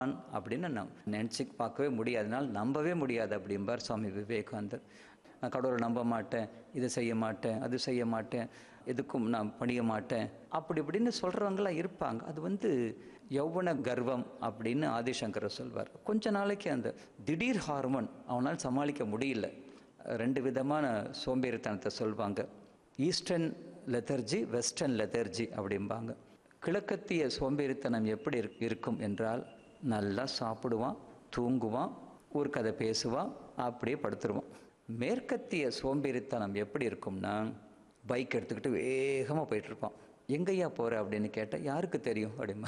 அப்படின்னு நம் நினச்சி பார்க்கவே முடியாதனால் நம்பவே முடியாது அப்படிம்பார் சுவாமி விவேகானந்தர் நான் கடவுளை நம்ப மாட்டேன் இதை செய்ய மாட்டேன் அது செய்ய மாட்டேன் எதுக்கும் நான் பணிய மாட்டேன் அப்படி இப்படின்னு சொல்கிறவங்களாம் இருப்பாங்க அது வந்து யௌவன கர்வம் அப்படின்னு ஆதிசங்கர் சொல்வார் கொஞ்ச நாளைக்கு அந்த திடீர் ஹார்மோன் அவனால் சமாளிக்க முடியல ரெண்டு விதமான சோம்பேறித்தனத்தை சொல்வாங்க ஈஸ்டர்ன் லெதர்ஜி வெஸ்டர்ன் லெதர்ஜி அப்படிம்பாங்க கிழக்கத்திய சோம்பேறித்தனம் எப்படி இருக்- இருக்கும் என்றால் நல்லா சாப்பிடுவான் தூங்குவான் ஒரு கதை பேசுவான் அப்படியே படுத்துருவான் மேற்கத்திய சோம்பேறித்தனம் எப்படி இருக்கும்னா பைக் எடுத்துக்கிட்டு வேகமாக போயிட்டுருப்பான் எங்கேயா போகிற அப்படின்னு கேட்டால் யாருக்கு தெரியும் அப்படிமா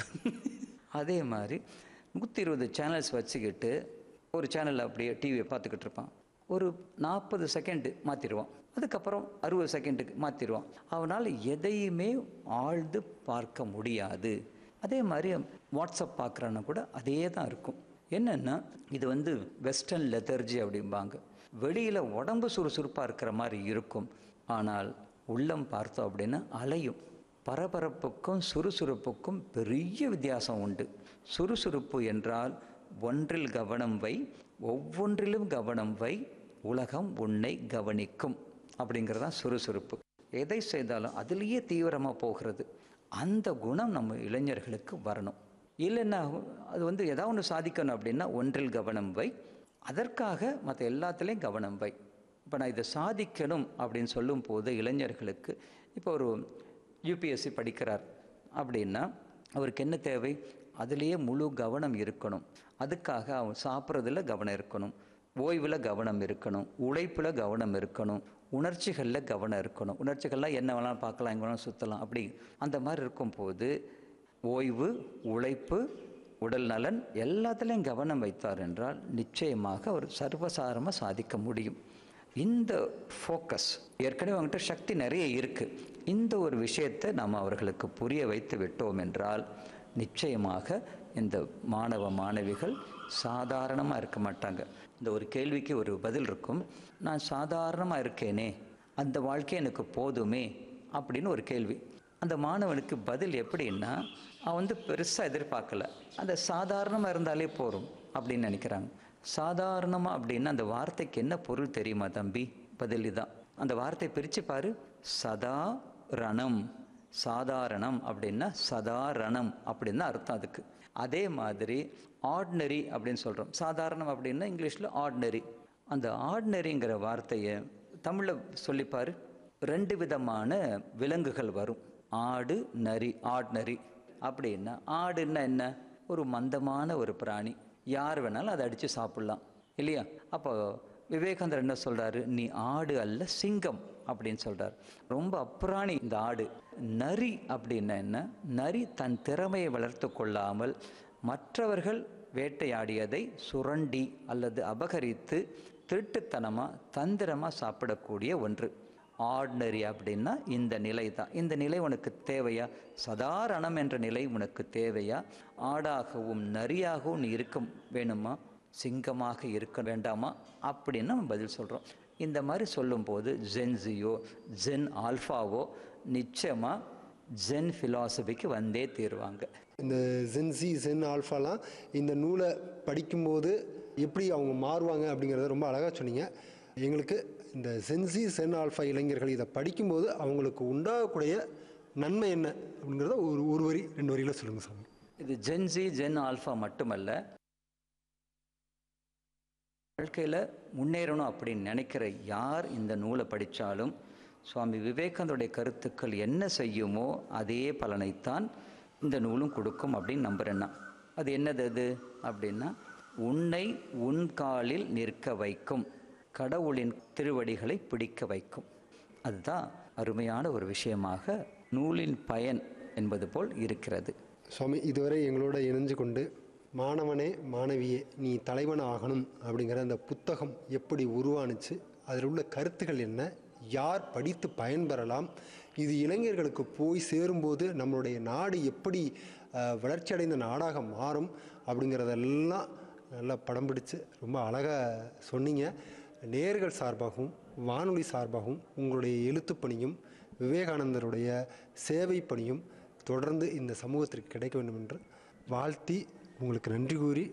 அதே மாதிரி நூற்றி இருபது சேனல்ஸ் வச்சுக்கிட்டு ஒரு சேனலில் அப்படியே டிவியை பார்த்துக்கிட்டு இருப்பான் ஒரு நாற்பது செகண்டு மாற்றிடுவான் அதுக்கப்புறம் அறுபது செகண்டுக்கு மாற்றிடுவான் அவனால் எதையுமே ஆழ்ந்து பார்க்க முடியாது அதே மாதிரி வாட்ஸ்அப் பார்க்குறான்னா கூட அதே தான் இருக்கும் என்னென்னா இது வந்து வெஸ்டர்ன் லெதர்ஜி அப்படிம்பாங்க வெளியில் உடம்பு சுறுசுறுப்பாக இருக்கிற மாதிரி இருக்கும் ஆனால் உள்ளம் பார்த்தோம் அப்படின்னா அலையும் பரபரப்புக்கும் சுறுசுறுப்புக்கும் பெரிய வித்தியாசம் உண்டு சுறுசுறுப்பு என்றால் ஒன்றில் கவனம் வை ஒவ்வொன்றிலும் கவனம் வை உலகம் உன்னை கவனிக்கும் அப்படிங்கிறதான் சுறுசுறுப்பு எதை செய்தாலும் அதுலேயே தீவிரமாக போகிறது அந்த குணம் நம்ம இளைஞர்களுக்கு வரணும் இல்லைன்னா அது வந்து ஏதாவது ஒன்று சாதிக்கணும் அப்படின்னா ஒன்றில் கவனம் வை அதற்காக மற்ற எல்லாத்துலேயும் கவனம் வை இப்போ நான் இதை சாதிக்கணும் அப்படின்னு சொல்லும் போது இளைஞர்களுக்கு இப்போ ஒரு யூபிஎஸ்சி படிக்கிறார் அப்படின்னா அவருக்கு என்ன தேவை அதுலேயே முழு கவனம் இருக்கணும் அதுக்காக அவன் சாப்பிட்றதுல கவனம் இருக்கணும் ஓய்வில் கவனம் இருக்கணும் உழைப்பில் கவனம் இருக்கணும் உணர்ச்சிகளில் கவனம் இருக்கணும் உணர்ச்சிகள்லாம் என்ன வேணாலும் பார்க்கலாம் எங்கே வேணாலும் சுற்றலாம் அப்படி அந்த மாதிரி இருக்கும்போது ஓய்வு உழைப்பு உடல் நலன் எல்லாத்துலேயும் கவனம் வைத்தார் என்றால் நிச்சயமாக அவர் சர்வசாரமாக சாதிக்க முடியும் இந்த ஃபோக்கஸ் ஏற்கனவே அவங்ககிட்ட சக்தி நிறைய இருக்குது இந்த ஒரு விஷயத்தை நாம் அவர்களுக்கு புரிய வைத்து விட்டோம் என்றால் நிச்சயமாக இந்த மாணவ மாணவிகள் சாதாரணமாக இருக்க மாட்டாங்க இந்த ஒரு கேள்விக்கு ஒரு பதில் இருக்கும் நான் சாதாரணமாக இருக்கேனே அந்த வாழ்க்கை எனக்கு போதுமே அப்படின்னு ஒரு கேள்வி அந்த மாணவனுக்கு பதில் எப்படின்னா அவன் வந்து பெருசாக எதிர்பார்க்கல அந்த சாதாரணமாக இருந்தாலே போதும் அப்படின்னு நினைக்கிறாங்க சாதாரணமாக அப்படின்னா அந்த வார்த்தைக்கு என்ன பொருள் தெரியுமா தம்பி பதில் இதான் அந்த வார்த்தை பிரித்து பாரு சதா ரணம் சாதாரணம் அப்படின்னா சதாரணம் அப்படின்னு தான் அர்த்தம் அதுக்கு அதே மாதிரி ஆர்டினரி அப்படின்னு சொல்கிறோம் சாதாரணம் அப்படின்னா இங்கிலீஷில் ஆர்டினரி அந்த ஆர்டினரிங்கிற வார்த்தையை தமிழில் சொல்லிப்பாரு ரெண்டு விதமான விலங்குகள் வரும் ஆடு நரி ஆர்டினரி அப்படின்னா ஆடுன்னா என்ன ஒரு மந்தமான ஒரு பிராணி யார் வேணாலும் அதை அடித்து சாப்பிட்லாம் இல்லையா அப்போ விவேகானந்தர் என்ன சொல்றாரு நீ ஆடு அல்ல சிங்கம் அப்படின்னு சொல்றார் ரொம்ப அப்புறாணி இந்த ஆடு நரி அப்படின்னா என்ன நரி தன் திறமையை வளர்த்து கொள்ளாமல் மற்றவர்கள் வேட்டையாடியதை சுரண்டி அல்லது அபகரித்து திருட்டுத்தனமாக தந்திரமாக சாப்பிடக்கூடிய ஒன்று ஆர்டினரி அப்படின்னா இந்த நிலை தான் இந்த நிலை உனக்கு தேவையா சதாரணம் என்ற நிலை உனக்கு தேவையா ஆடாகவும் நரியாகவும் நீ இருக்க வேணுமா சிங்கமாக இருக்க வேண்டாமா அப்படின்னு நம்ம பதில் சொல்கிறோம் இந்த மாதிரி சொல்லும்போது ஜென்ஸியோ ஜென் ஆல்ஃபாவோ நிச்சயமாக ஜென் ஃபிலாசபிக்கு வந்தே தீருவாங்க இந்த ஜென்சி ஜென் ஆல்ஃபாலாம் இந்த நூலை படிக்கும்போது எப்படி அவங்க மாறுவாங்க அப்படிங்கிறத ரொம்ப அழகாக சொன்னீங்க எங்களுக்கு இந்த சென்சி சென் ஆல்ஃபா இளைஞர்கள் இதை படிக்கும்போது அவங்களுக்கு உண்டாகக்கூடிய நன்மை என்ன அப்படிங்கிறத ஒரு ஒரு வரி ரெண்டு வரியில் சொல்லுங்கள் சாமி இது ஜென்சி ஜென் ஆல்ஃபா மட்டுமல்ல வாழ்க்கையில் முன்னேறணும் அப்படின்னு நினைக்கிற யார் இந்த நூலை படித்தாலும் சுவாமி விவேகானந்தருடைய கருத்துக்கள் என்ன செய்யுமோ அதே பலனைத்தான் இந்த நூலும் கொடுக்கும் அப்படின்னு நம்புறேன் நான் அது என்னது அது அப்படின்னா உன்னை உன் காலில் நிற்க வைக்கும் கடவுளின் திருவடிகளை பிடிக்க வைக்கும் அதுதான் அருமையான ஒரு விஷயமாக நூலின் பயன் என்பது போல் இருக்கிறது சுவாமி இதுவரை எங்களோட இணைஞ்சு கொண்டு மாணவனே மாணவியே நீ தலைவன் ஆகணும் அப்படிங்கிற அந்த புத்தகம் எப்படி உருவானுச்சு அதில் உள்ள கருத்துக்கள் என்ன யார் படித்து பயன்பெறலாம் இது இளைஞர்களுக்கு போய் சேரும்போது நம்மளுடைய நாடு எப்படி அஹ், வளர்ச்சியடைந்த நாடாக மாறும் அப்படிங்கிறதெல்லாம் நல்லா படம் பிடிச்சு ரொம்ப அழகாக சொன்னீங்க நேர்கள் சார்பாகவும் வானொலி சார்பாகவும் உங்களுடைய எழுத்துப் பணியும் விவேகானந்தருடைய சேவை பணியும் தொடர்ந்து இந்த சமூகத்திற்கு கிடைக்க வேண்டும் என்று வாழ்த்தி உங்களுக்கு நன்றி கூறி